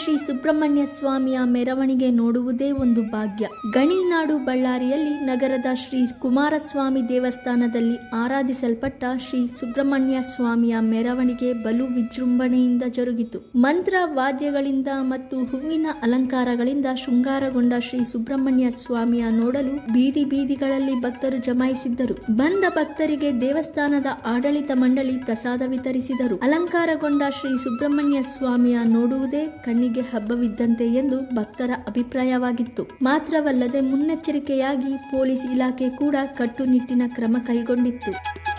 ಶ್ರೀ ಸುಬ್ರಹ್ಮಣ್ಯ ಸ್ವಾಮಿಯ ಮೆರವಣಿಗೆ ನೋಡುವುದೇ ಒಂದು ಭಾಗ್ಯ ಗಣಿನಾಡು ಬಳ್ಳಾರಿಯಲ್ಲಿ ನಗರದ ಶ್ರೀ ಕುಮಾರಸ್ವಾಮಿ ದೇವಸ್ಥಾನದಲ್ಲಿ ಆರಾಧಿಸಲ್ಪಟ್ಟ ಶ್ರೀ ಸುಬ್ರಹ್ಮಣ್ಯ ಸ್ವಾಮಿಯ ಮೆರವಣಿಗೆ ಬಲು ವಿಜೃಂಭಣೆಯಿಂದ ಜರುಗಿತು ಮಂತ್ರ ವಾದ್ಯಗಳಿಂದ ಮತ್ತು ಹೂವಿನ ಅಲಂಕಾರಗಳಿಂದ ಶೃಂಗಾರಗೊಂಡ ಶ್ರೀ ಸುಬ್ರಹ್ಮಣ್ಯ ಸ್ವಾಮಿಯ ನೋಡಲು ಬೀದಿ ಬೀದಿಗಳಲ್ಲಿ ಭಕ್ತರು ಜಮಾಯಿಸಿದ್ದರು ಬಂದ ಭಕ್ತರಿಗೆ ದೇವಸ್ಥಾನದ ಆಡಳಿತ ಮಂಡಳಿ ಪ್ರಸಾದ ವಿತರಿಸಿದರು ಅಲಂಕಾರಗೊಂಡ ಶ್ರೀ ಸುಬ್ರಹ್ಮಣ್ಯ ಸ್ವಾಮಿಯ ನೋಡುವುದೇ ಕಣ್ಣಿಗೆ ಹಬ್ಬವಿದ್ದಂತೆ ಎಂದು ಭಕ್ತರ ಅಭಿಪ್ರಾಯವಾಗಿತ್ತು ಮಾತ್ರವಲ್ಲದೆ ಮುನ್ನೆಚ್ಚರಿಕೆಯಾಗಿ ಪೊಲೀಸ್ ಇಲಾಖೆ ಕೂಡ ಕಟ್ಟುನಿಟ್ಟಿನ ಕ್ರಮ ಕೈಗೊಂಡಿತ್ತು